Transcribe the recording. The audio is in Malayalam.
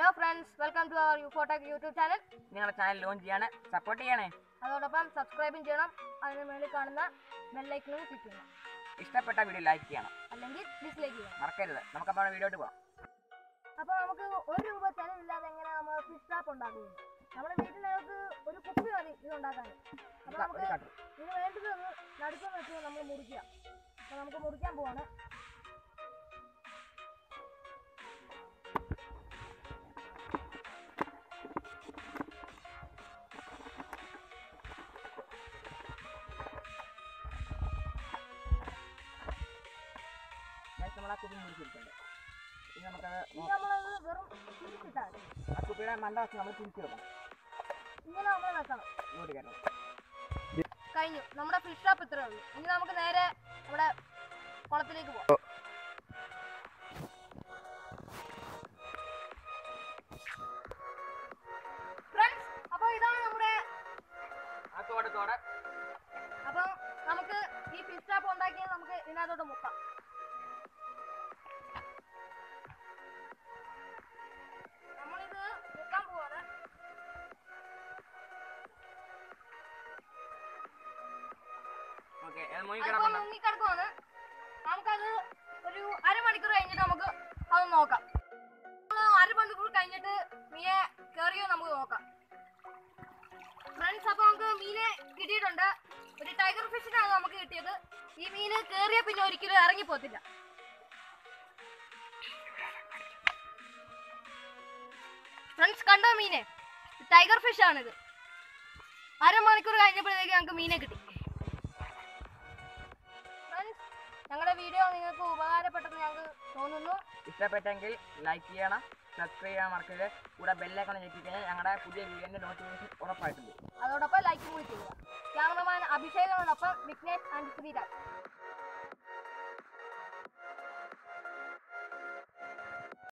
Hello friends welcome to our UFO Tech YouTube channel നിങ്ങളുടെ ചാനൽ ലോഞ്ച് ചെയ്യാണ് സപ്പോർട്ട് ചെയ്യണേ അതോടൊപ്പം സബ്സ്ക്രൈബും ചെയ്യണം അതിന് മേളിൽ കാണുന്ന ബെല്ലൈക്കണും ക്ലിക്ക് ചെയ്യണം ഇഷ്ടപ്പെട്ട വീഡിയോ ലൈക്ക് ചെയ്യണം അല്ലെങ്കിൽ ഡിസ്ലൈക്ക് ചെയ്യണം മറക്കരുത് നമുക്കപ്പോൾ വീഡിയോട്ട് പോകാം അപ്പോൾ നമുക്ക് ഒരു രൂപ ചെലവില്ലാതെ എങ്ങനെ നമ്മൾ ഫിഷ് ട്രാപ്പ് ഉണ്ടാക്കുന്നത് നമ്മുടെ വീട്ടിനകത്ത് ഒരു കുപ്പി മതി ഇത് ഉണ്ടാക്കാൻ അപ്പോൾ ഒരു നമുക്ക് കാട്ടു ഇത് വേണ്ടത് ഒന്ന് നടുക്കം വെച്ച് നമ്മൾ മുറിക്കുക അപ്പോൾ നമുക്ക് മുറിക്കാൻ പോവാണ് നേരത്തെ നമ്മൾ ആ കുപ്പി മുറിച്ചിട്ടുണ്ട് ഇനി നമുക്കത് ഇനി നോക്കാം. നമ്മളത് വെറും തിരിച്ചിട്ടാൽ മതി. ആ കുപ്പിയുടെ മണ്ട വച്ച് നമ്മൾ തിരിച്ചു വെക്കണം ഇങ്ങനെ നമ്മൾ വെക്കണം ഇങ്ങോട്ട് കയറണം കഴിഞ്ഞു നമ്മുടെ ഫിഷ് ഷോപ്പ് ഇത്രേ ഉള്ളൂ ഇനി നമുക്ക് നേരെ നമ്മുടെ കുളത്തിലേക്ക് പോകാം ഫ്രണ്ട്സ് അപ്പോൾ ഇതാണ് നമ്മുടെ ആ തോട് തോട് അപ്പോൾ നമുക്ക് ഈ ഫിഷ് ഷോപ്പ് ഉണ്ടാക്കിയത് നമുക്ക് ഇതിനകത്തോട്ട് മുക്കാം നമ്മളിത് മുക്കാൻ പോവാണ് ഓക്കെ അത് മുങ്ങി അതിപ്പോ കിടപ്പുണ്ട് മുങ്ങിക്കിടക്കുവാണ് നമുക്കത് ഒരു അരമണിക്കൂർ കഴിഞ്ഞിട്ട് നമുക്ക് അത് നോക്കാം നമ്മള് അരമണിക്കൂർ കഴിഞ്ഞിട്ട് മീനെ കയറിയോ നമുക്ക് നോക്കാം ഫ്രണ്ട്സ് അപ്പൊ നമുക്ക് മീനെ കിട്ടിയിട്ടുണ്ട് ഒരു ടൈഗർ ഫിഷിനാണ് നമുക്ക് കിട്ടിയത് ഈ മീന് കേറിയ പിന്നെ ഒരിക്കലും ഇറങ്ങി പോത്തില്ല ഫ്രണ്ട്സ് കണ്ടോ മീനെ ടൈഗർ ഫിഷ് ആണിത് അരമണിക്കൂർ കഴിഞ്ഞപ്പോഴത്തേക്ക് ഞങ്ങൾക്ക് മീനെ കിട്ടി ഫ്രണ്ട്സ് ഞങ്ങളുടെ വീഡിയോ നിങ്ങൾക്ക് ഉപകാരപ്പെട്ടെന്ന് ഞങ്ങൾക്ക് തോന്നുന്നു ഇഷ്ടപ്പെട്ടെങ്കിൽ ലൈക്ക് ചെയ്യണം സബ്സ്ക്രൈബ് ചെയ്യാൻ മറക്കരുത് കൂടെ ബെല്ലൈക്കൺ ഞെക്കി കഴിഞ്ഞാൽ ഞങ്ങളുടെ പുതിയ വീഡിയോൻ്റെ നോട്ടിഫിക്കേഷൻ ഉറപ്പായിട്ടുണ്ട് അതോടൊപ്പം ലൈക്ക് കൂടി ചെയ്യുക ക്യാമറമാൻ അഭിഷേകിനോടൊപ്പം വിഘ്നേഷ് ആൻഡ് ശ്രീരാജ്